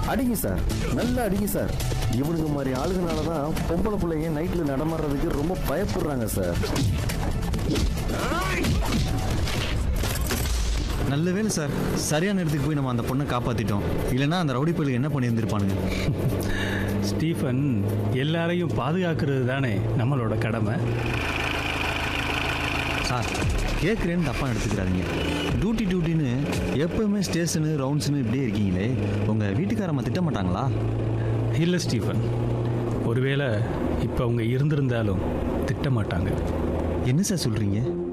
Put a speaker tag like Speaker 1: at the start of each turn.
Speaker 1: அடிங்க சார் நல்லா அடிங்க சார் இவனுங்க மாதிரி ஆளுங்கனால தான் பொம்பளை பிள்ளைங்க நைட்டில் நடமாடுறதுக்கு ரொம்ப பயப்படுறாங்க சார்
Speaker 2: நல்ல வேலை சார் சரியான இடத்துக்கு போய் நம்ம அந்த பொண்ணை காப்பாற்றிட்டோம் இல்லைன்னா அந்த ரவுடி பயிலுக்கு என்ன பண்ணியிருந்திருப்பானுங்க
Speaker 3: ஸ்டீஃபன் எல்லாரையும் பாதுகாக்கிறது தானே நம்மளோட கடமை
Speaker 2: சார் கேட்குறேன்னு தப்பாக எடுத்துக்கிறாதீங்க டியூட்டி டியூட்டின்னு எப்பவுமே ஸ்டேஷனு ரவுண்ட்ஸ்னு இப்படியே இருக்கீங்களே உங்கள் வீட்டுக்காரம்மா திட்ட மாட்டாங்களா
Speaker 3: இல்லை ஸ்டீஃபன் ஒருவேளை இப்போ அவங்க இருந்திருந்தாலும் திட்ட மாட்டாங்க
Speaker 2: என்ன சார் சொல்கிறீங்க